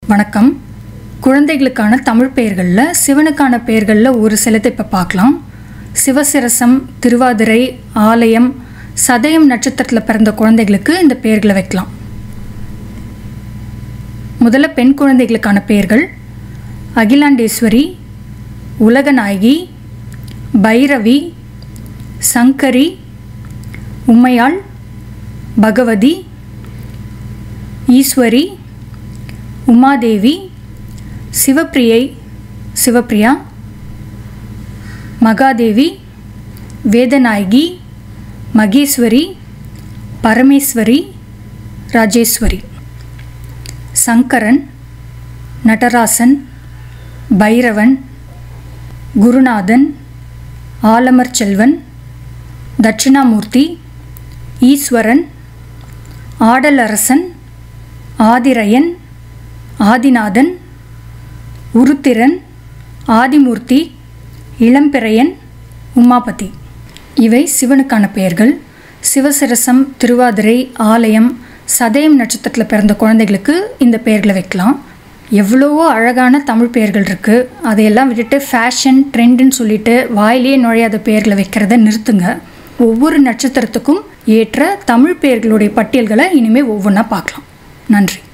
வணக்கம் குழந்தைகளுக்கான தமிழ் பெயர்களில் சிவனுக்கான பெயர்களில் ஒரு சிலதை இப்போ பார்க்கலாம் சிவசிரசம் திருவாதிரை ஆலயம் சதயம் நட்சத்திரத்தில் பிறந்த குழந்தைகளுக்கு இந்த பெயர்களை வைக்கலாம் முதல்ல பெண் குழந்தைகளுக்கான பெயர்கள் அகிலாண்டேஸ்வரி உலகநாயகி பைரவி சங்கரி உமையாள் பகவதி ஈஸ்வரி உமாதேவி சிவப்பிரியை சிவப்பிரியா மகாதேவி வேதநாயகி மகேஸ்வரி பரமேஸ்வரி ராஜேஸ்வரி சங்கரன் நடராசன் பைரவன் குருநாதன் ஆலமர் செல்வன் தட்சிணாமூர்த்தி ஈஸ்வரன் ஆடலரசன் ஆதிரையன் ஆதிநாதன் உருத்திரன் ஆதிமூர்த்தி இளம்பிறையன் உமாபதி இவை சிவனுக்கான பெயர்கள் சிவசிரசம் திருவாதிரை ஆலயம் சதயம் நட்சத்திரத்தில் பிறந்த குழந்தைகளுக்கு இந்த பெயர்களை வைக்கலாம் எவ்வளவோ அழகான தமிழ் பெயர்கள் இருக்குது அதையெல்லாம் விட்டுட்டு ஃபேஷன் ட்ரெண்டுன்னு சொல்லிட்டு வாயிலேயே நுழையாத பெயர்களை வைக்கிறத நிறுத்துங்க ஒவ்வொரு நட்சத்திரத்துக்கும் ஏற்ற தமிழ் பெயர்களுடைய பட்டியல்களை இனிமேல் ஒவ்வொன்றா பார்க்கலாம் நன்றி